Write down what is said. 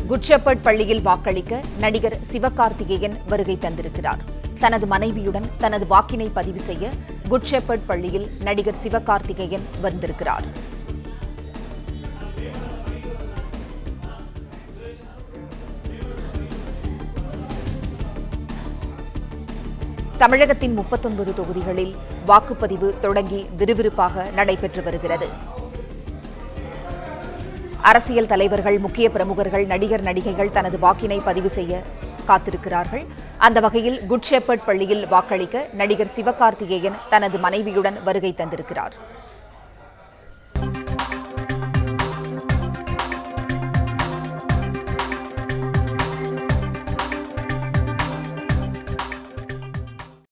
good shepherd பள்ளியில் வாக்களிக்க நடிகர் சிவகார்த்திகேயன் வருகை தந்திருக்கிறார் தனது மனைவியுடன் தனது வாக்கினை பதிவு செய்ய குட் ஷெப்பர்ட் பள்ளியில் நடிகர் சிவகார்த்திகேயன் வந்திருக்கிறார் தமிழகத்தின் முப்பத்தொன்பது தொகுதிகளில் வாக்குப்பதிவு தொடங்கி விறுவிறுப்பாக நடைபெற்று வருகிறது அரசியல் தலைவர்கள் முக்கிய பிரமுகர்கள் நடிகர் நடிகைகள் தனது வாக்கினை பதிவு செய்ய காத்திருக்கிறார்கள் அந்த வகையில் குட் ஷெப்பர்ட் பள்ளியில் வாக்களிக்க நடிகர் சிவகார்த்திகேயன் தனது மனைவியுடன் வருகை தந்திருக்கிறார்